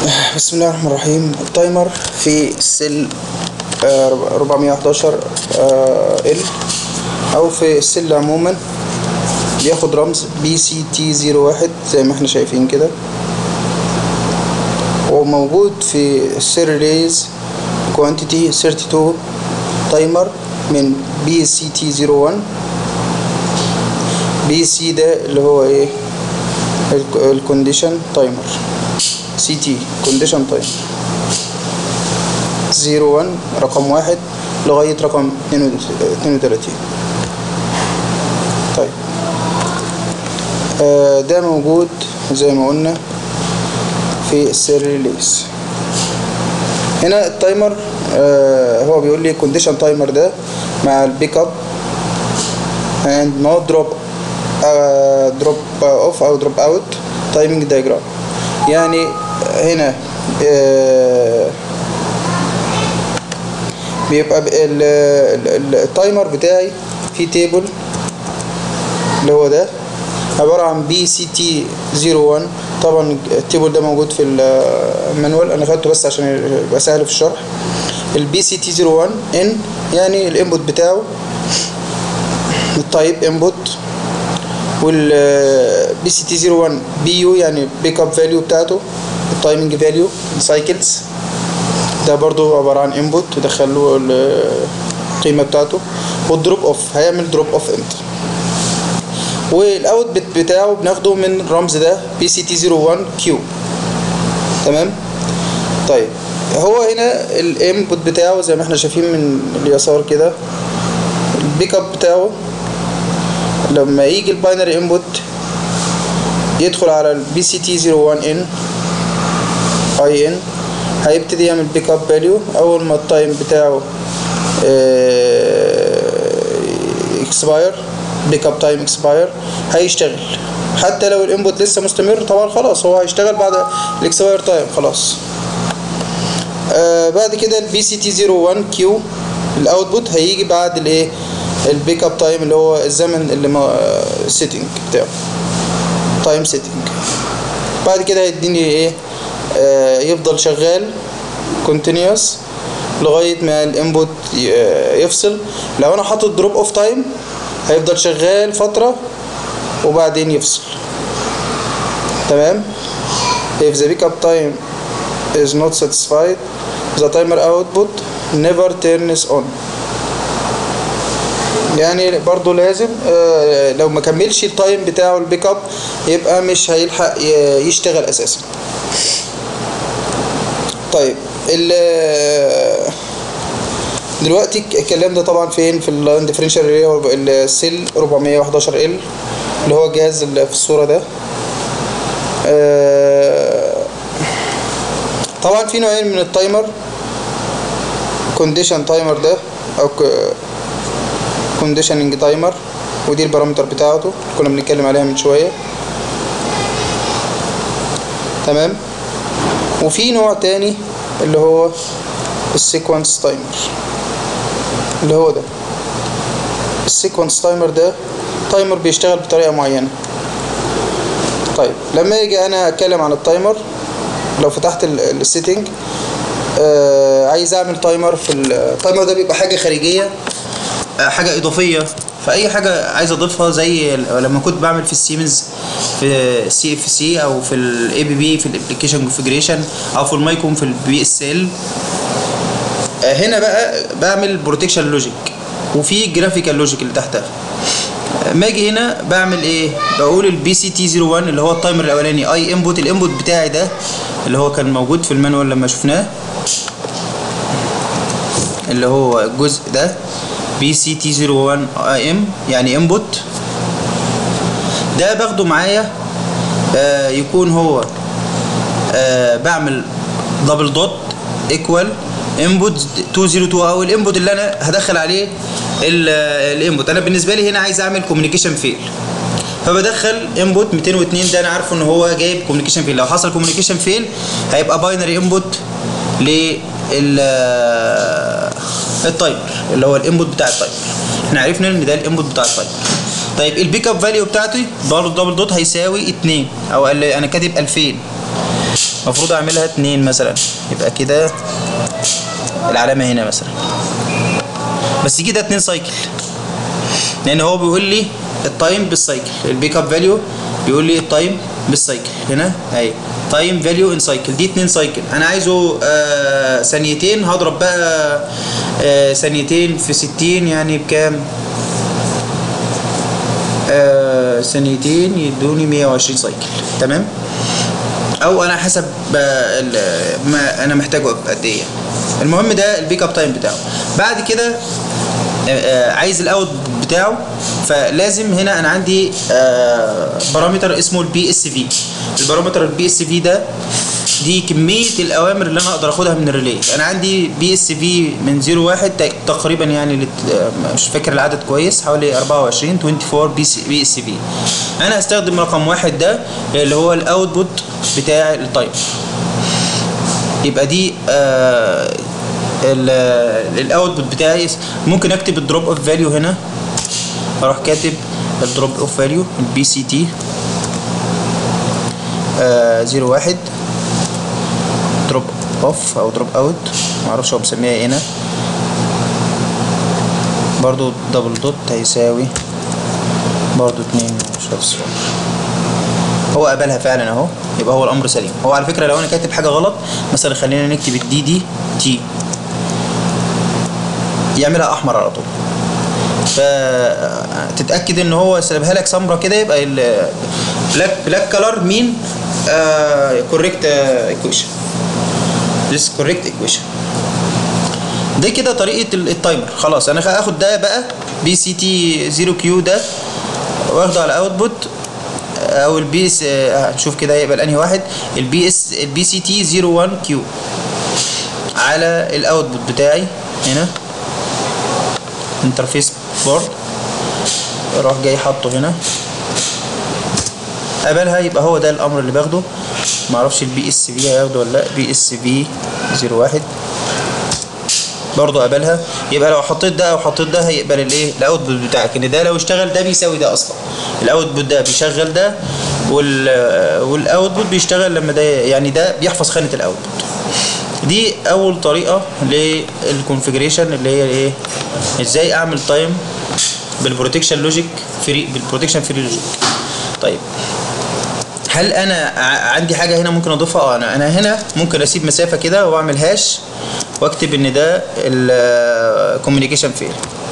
بسم الله الرحمن الرحيم التايمر في السل آه، 411 ال او في السل عموما بياخد رمز بي سي تي 01 زي ما احنا شايفين كده وموجود في السيريز كوانتيتي 32 تايمر من بي سي تي 01 بي سي ده اللي هو ايه الكونديشن تايمر سي تي كونديشن تايم 01 رقم واحد لغاية رقم 32 طيب آه ده موجود زي ما قلنا في السيريليس هنا التايمر آه هو بيقول لي كونديشن تايمر ده مع البيك اب and no drop uh, drop off او drop out timing diagram يعني هنا آه بيبقى التايمر بتاعي في تيبل اللي هو ده عبارة عن بي سي تي 01 طبعا التيبل ده موجود في المانوال انا خدته بس عشان يبقى سهل في الشرح البي سي تي 01 ان يعني الانبوت بتاعه التايب انبوت والبي سي تي 01 بي يو يعني بيك اب فاليو بتاعته التايمنج فاليو سايكلز ده برضو عبارة عن انبوت تدخل له القيمة بتاعته والدروب اوف هيعمل دروب اوف امتى والاوت بت بتاعه بناخده من الرمز ده بي سي تي 01 كيو تمام طيب هو هنا الانبوت بتاعه زي ما احنا شايفين من اليسار كده البيك اب بتاعه لما يجي الباينري انبوت يدخل على البي سي تي 01 ان اي ان هيبتدي يعمل بيك اب فاليو اول ما التايم بتاعه اكسباير بيك اب تايم اكسباير هيشتغل حتى لو الانبوت لسه مستمر طبعا خلاص هو هيشتغل بعد الاكسباير تايم خلاص آه بعد كده البي سي تي 01 كيو الاوتبوت هيجي بعد الايه البيك اب تايم اللي هو الزمن اللي ما سيتنج بتاعه تايم سيتنج بعد كده هيديني ايه آه يفضل شغال كونتينيوس لغايه ما الانبوت يفصل لو انا حاطط دروب اوف تايم هيفضل شغال فتره وبعدين يفصل تمام if the pickup time is not satisfied the timer output never turns on يعني برضو لازم آه لو ما كملش التايم بتاعه البيك اب يبقى مش هيلحق يشتغل اساسا طيب ال دلوقتي الكلام ده طبعا فين في اللاين ديفرنشال اللي هو السيل 411 ال اللي هو الجهاز اللي في الصوره ده آه طبعا في نوعين من التايمر كونديشن تايمر ده او كونديشننج تايمر ودي البارامتر بتاعته كنا بنتكلم عليها من شويه تمام وفي نوع تاني اللي هو السيكونس تايمر اللي هو ده السيكونس تايمر ده تايمر بيشتغل بطريقه معينه طيب لما يجي انا اتكلم عن التايمر لو فتحت السيتنج آه عايز اعمل تايمر في التايمر ده بيبقى حاجه خارجيه حاجه اضافيه فاي حاجه عايز اضيفها زي لما كنت بعمل في السيمنز في سي اف سي او في الاي بي بي في الابلكيشن كونفيجريشن او في المايكون في البي اس ال هنا بقى بعمل بروتكشن لوجيك وفي جرافيكال لوجيك اللي تحتها ما اجي هنا بعمل ايه بقول البي سي تي 01 اللي هو التايمر الاولاني اي انبوت الانبوت بتاعي ده اللي هو كان موجود في المانوال لما شفناه اللي هو الجزء ده بي سي تي 01 اي ام يعني انبوت ده باخده معايا آه يكون هو آه بعمل دبل دوت ايكوال انبوت 202 او الانبوت اللي انا هدخل عليه الانبوت انا بالنسبه لي هنا عايز اعمل كوميونيكيشن فيل فبدخل انبوت 202 ده انا عارفه ان هو جايب كوميونيكيشن فيل لو حصل كوميونيكيشن فيل هيبقى باينري انبوت لل التايمر اللي هو الانبوت بتاع التايمر احنا عرفنا ان ده الانبوت بتاع التايمر طيب البيك اب فاليو بتاعتي برضه دبل دوت هيساوي 2 او انا كاتب 2000 المفروض اعملها اتنين مثلا يبقى كده العلامة هنا مثلا بس كده اتنين سايكل لان هو بيقول لي التايم بالسايكل البيك اب فاليو بيقول لي التايم بالسايكل هنا اهي تايم فاليو ان سايكل دي اتنين سايكل انا عايزه آه ثانيتين هضرب بقى آه ثانيتين في ستين يعني بكام آه ثانيتين يدوني 120 سايكل تمام او انا حسب آه، ال- ما انا محتاجه قد ايه المهم ده البيك اب تايم بتاعه بعد كده آه، آه، عايز الاوت بتاعه فلازم هنا انا عندي آه، بارامتر اسمه البي اس في البارامتر البي اس في ده دي كميه الاوامر اللي انا اقدر اخدها من الريلي انا عندي بي اس في من 0 1 تقريبا يعني لت- آه، مش فاكر العدد كويس حوالي 24 24 بي سي بي اس في انا هستخدم رقم واحد ده اللي هو الاوتبوت بتاع التايم يبقى دي آه الاوتبوت بتاعي ممكن اكتب الدروب اوف فاليو هنا اروح كاتب الدروب اوف فاليو البي سي تي 01 دروب اوف او دروب اوت معرفش هو مسميها ايه هنا برضو دبل دوت هيساوي برضو اتنين شوف صفر هو قبلها فعلا اهو يبقى هو الامر سليم هو على فكره لو انا كاتب حاجه غلط مثلا خلينا نكتب الدي دي تي يعملها احمر على طول فتتاكد ان هو سابها لك سمره كده يبقى بلاك بلاك كلر مين كوريكت ايكويشن ذس كوريكت ايكويشن دي كده طريقه ال- التايمر خلاص انا هاخد ده بقى بي سي تي 0 كيو ده واخده على اوتبوت او البي اس هنشوف كده هيبقى الانهي واحد البي اس البي سي تي 01 كيو على الاوتبوت بتاعي هنا انترفيس بورد اروح جاي حاطه هنا قبلها يبقى هو ده الامر اللي باخده معرفش البي اس في هياخده ولا لا بي اس في 01 برضه قبلها يبقى لو حطيت ده او حطيت ده هيقبل الايه الاوتبوت بتاعك ان ده لو اشتغل ده بيساوي ده اصلا الاوتبوت ده بيشغل ده وال والاوتبوت بيشتغل لما ده يعني ده بيحفظ خانه الاوتبوت دي اول طريقه للكونفيجريشن اللي هي ايه ازاي اعمل تايم بالبروتكشن لوجيك فري بالبروتكشن فري لوجيك طيب هل انا ع- عندي حاجه هنا ممكن اضيفها اه انا انا هنا ممكن اسيب مسافه كده واعمل هاش واكتب ان ده الكوميونيكيشن فيل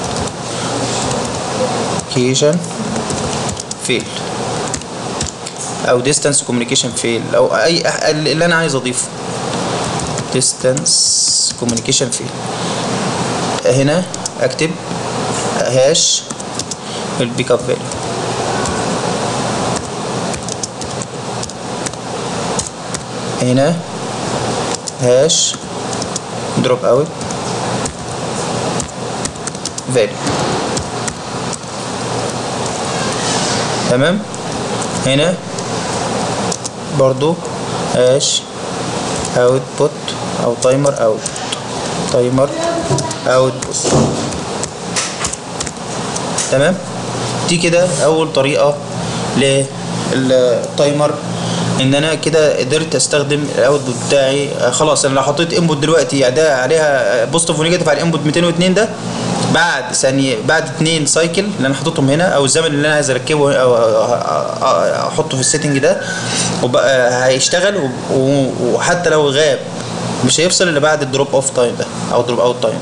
كوميونيكيشن فيل او ديستانس كوميونيكيشن فيل او اي أح- اللي انا عايز اضيفه ديستانس كوميونيكيشن فيل هنا اكتب هاش البيك اب فاليو هنا هاش دروب اوت فاليو تمام هنا برضو هاش اوتبوت او تايمر اوت تايمر اوتبوت تمام دي كده اول طريقه للتايمر ان انا كده قدرت استخدم الاوتبوت بتاعي آه، خلاص انا لو حطيت انبوت دلوقتي يعني ده عليها بوزيتيف ونيجاتيف على الانبوت 202 ده بعد ثانيه بعد اتنين سايكل اللي انا حاططهم هنا او الزمن اللي انا عايز اركبه او أو- أو- احطه في السيتنج ده وبقى هيشتغل و- و- وحتى لو غاب مش هيفصل الا بعد الدروب اوف تايم ده او دروب اوت تايم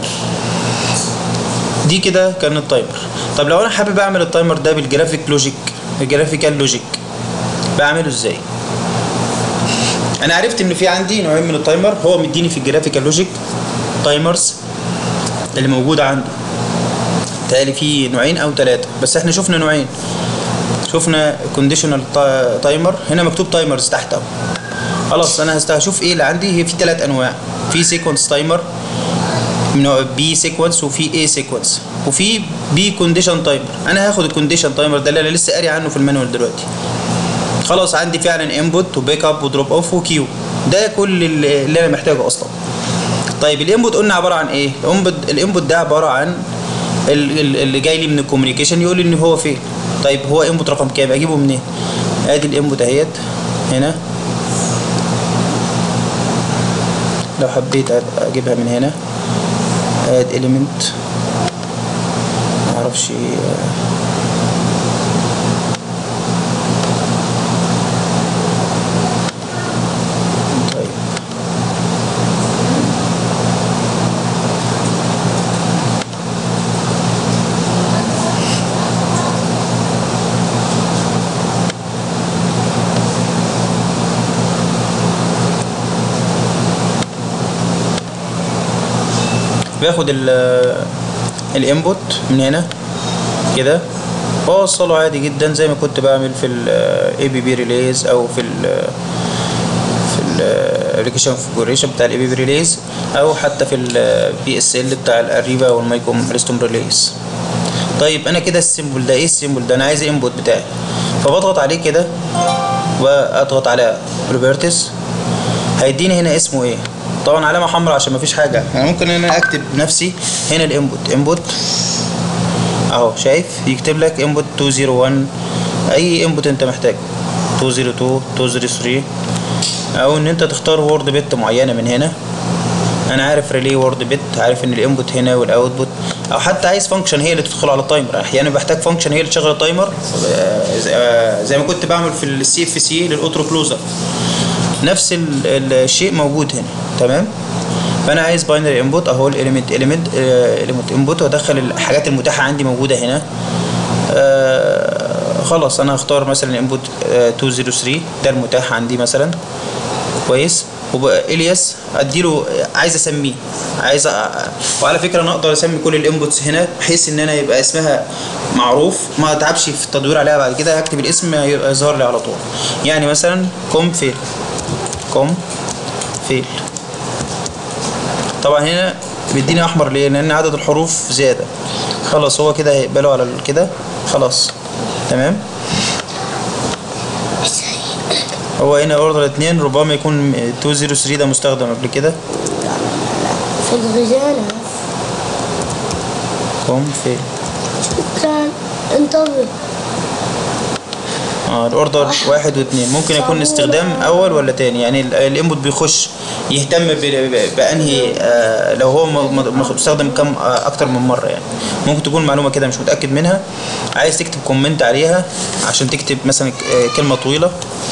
دي كده كان التايمر طب لو انا حابب اعمل التايمر ده بالجرافيك لوجيك الجرافيكال لوجيك بعمله ازاي انا عرفت ان في عندي نوعين من التايمر هو مديني في الجرافيكال لوجيك تايمرز اللي موجوده عندي تالي في نوعين او ثلاثه بس احنا شفنا نوعين شفنا كونديشنال تايمر هنا مكتوب تايمرز تحت اهو خلاص انا هست- هشوف ايه اللي عندي هي في ثلاث انواع في سيكونس تايمر نوع بي سيكونس وفي اي سيكونس وفي بي كونديشن تايمر انا هاخد الكونديشن تايمر ده اللي انا لسه قاري عنه في المانوال دلوقتي خلاص عندي فعلا انبوت وبيك اب ودروب اوف وكيو ده كل اللي اللي انا محتاجه اصلا طيب الانبوت قلنا عباره عن ايه الانبوت الانبوت ده عباره عن ال- ال- اللي جاي لي من الكوميونيكيشن يقول لي ان هو فين طيب هو انبوت رقم كام اجيبه منين ادي الانبوت اهيت هنا لو حبيت أ- اجيبها من هنا اد element معرفش آه، طيب باخد ال الانبوت من هنا كده واوصله عادي جدا زي ما كنت بعمل في الاي بي بي ريليز او في ال في الابلكيشن كونفيجريشن بتاع الاي بي بي ريليز او حتى في البي اس ال بتاع الاريبا والمايكوم ريستوم ريليز طيب انا كده السيمبل ده ايه السيمبل ده انا عايز الانبوت بتاعي فبضغط عليه كده واضغط على بروبرتيز هيديني هنا اسمه ايه طبعا علامه حمراء عشان مفيش حاجه انا ممكن ان انا اكتب نفسي هنا الانبوت انبوت اهو شايف يكتب لك انبوت 201 اي انبوت انت محتاجه 202 203 او ان انت تختار وورد بت معينه من هنا انا عارف ريلي وورد بت عارف ان الانبوت هنا والاوتبوت او حتى عايز فانكشن هي اللي تدخل على التايمر احيانا بحتاج فانكشن هي اللي تشغل التايمر آه، زي- آه، زي ما كنت بعمل في السي اف سي للاوتو كلوزر نفس ال- ال- الشيء موجود هنا تمام فانا عايز باينري انبوت اهو الاليمنت اليمنت اليمنت انبوت وادخل الحاجات المتاحه عندي موجوده هنا آه خلاص انا هختار مثلا انبوت 203 ده المتاح عندي مثلا كويس والياس اديله عايز اسميه عايز أ... وعلى فكره انا اقدر اسمي كل الانبوتس هنا بحيث ان انا يبقى اسمها معروف ما اتعبش في التدوير عليها بعد كده هكتب الاسم هيبقى يظهر لي على طول يعني مثلا كوم فيل كوم فيل طبعا هنا بيديني احمر ليه لان عدد الحروف زياده خلاص هو كده هيقبله على ال- كده خلاص تمام هو هنا اوردر اتنين ربما يكون 203 ده مستخدم قبل كده في الغزالة كوم فين كان انتظر اه الاوردر واحد واثنين ممكن يكون استخدام اول ولا تاني يعني ال- الانبوت بيخش يهتم ب- ب- بانهي آه لو هو م- م- مستخدم كم آه اكتر من مره يعني ممكن تكون معلومه كده مش متاكد منها عايز تكتب كومنت عليها عشان تكتب مثلا ك- آه، كلمه طويله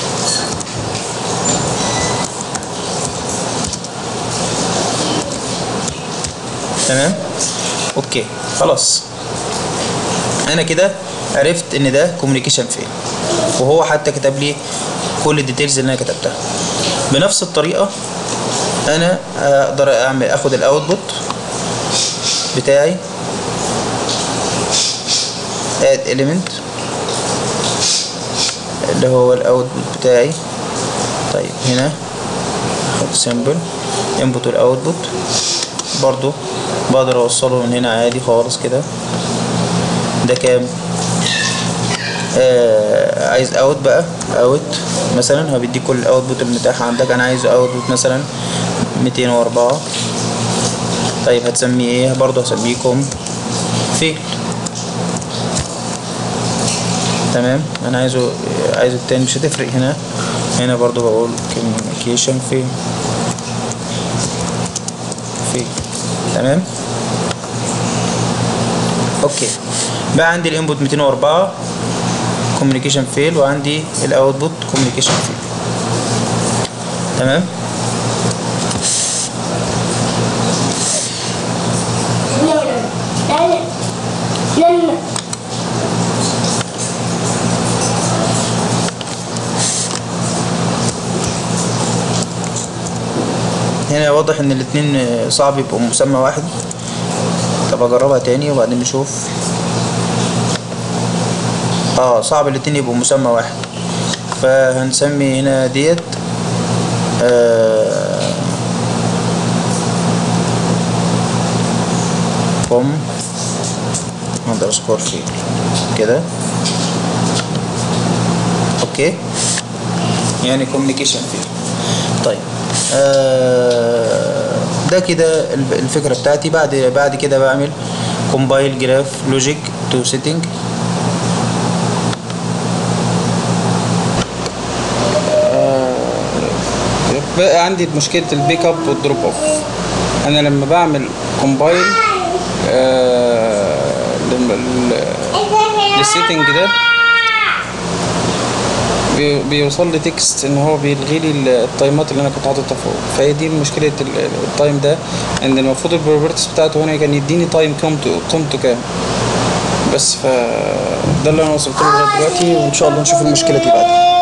تمام اوكي خلاص انا كده عرفت ان ده كوميونيكيشن فين وهو حتى كتب لي كل الديتيلز اللي انا كتبتها بنفس الطريقه انا اقدر اعمل اخد الاوتبوت بتاعي اد element اللي هو الاوتبوت بتاعي طيب هنا اخد سيمبل انبوت والاوتبوت برضو بقدر اوصله من هنا عادي خالص كده ده كام آه عايز اوت بقى اوت مثلا هو بيديك كل الاوتبوت المتاحة عندك انا عايز اوتبوت مثلا 204 طيب هتسميه ايه برضه هسميه كوم فيل تمام انا عايزه عايزه التاني مش هتفرق هنا هنا برضه بقول communication فين فين تمام اوكي بقى عندي الانبوت 204 كوميونيكيشن فيل وعندي الاوتبوت كوميونيكيشن فيل تمام لا لا لا لا هنا واضح ان الاتنين صعب يبقوا مسمى واحد طب اجربها تاني وبعدين نشوف اه صعب الاتنين يبقوا مسمى واحد فهنسمي هنا ديت آه كوم اندرسكور فيل كده اوكي يعني كوميونيكيشن فيل طيب آه ده كده الف- الفكره بتاعتي بعد بعد كده بعمل كومبايل جراف لوجيك تو سيتنج بقى عندي مشكله البيك اب والدروب اوف انا لما بعمل كومبايل آه للسيتنج ده بي- بيوصل لي تكست ان هو بيلغي لي ال- التايمات اللي انا كنت حاططها فوق فهي دي مشكله ال- ال- التايم ده ان المفروض البروبرتيز بتاعته هنا كان يديني تايم قيمته قيمته كام بس ف ده اللي انا وصلت له لغايه دلوقتي وان شاء الله نشوف المشكله دي بعدين